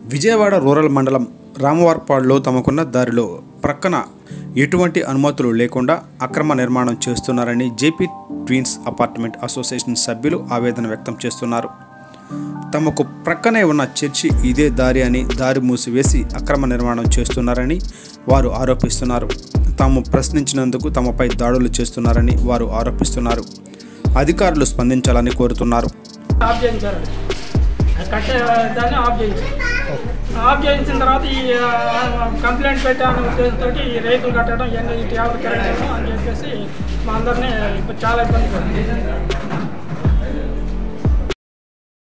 Vijayawada rural మండలం రామవార్పాడులో తమకున్న దారిలో ప్రక్కన ఎటువంటి అనుమతులు లేకుండా అక్రమ నిర్మాణం చేస్తున్నారని జేపీ ట్వీన్స్ అపార్ట్మెంట్ అసోసియేషన్ సభ్యులు ఆవేదన వ్యక్తం చేస్తున్నారు తమకు ప్రక్కనే ఉన్న చర్చి ఇదే దారి అని దారి మూసివేసి అక్రమ నిర్మాణం చేస్తున్నారని వారు ఆరోపిస్తున్నారు తాము ప్రశ్నించినందుకు తమపై దాడులు చేస్తున్నారని వారు ఆరోపిస్తున్నారు అధికారులు స్పందించాలని కోరుతున్నారు ఆఫ్ చేయించారండి కట్టే దాన్ని ఆఫ్ చేయించారు ఆఫ్ చేయించిన తర్వాత ఈ ఆ, కంప్లైంట్ పెట్టాలనే ఉద్దేశంతో ఈ రేకులు కట్టడం ఇవన్నీ ఈ ట్యాబ్లు కట్టడం అని చెప్పేసి మా అందరినీ ఇప్పుడు చాలా ఇబ్బంది పడుతుంది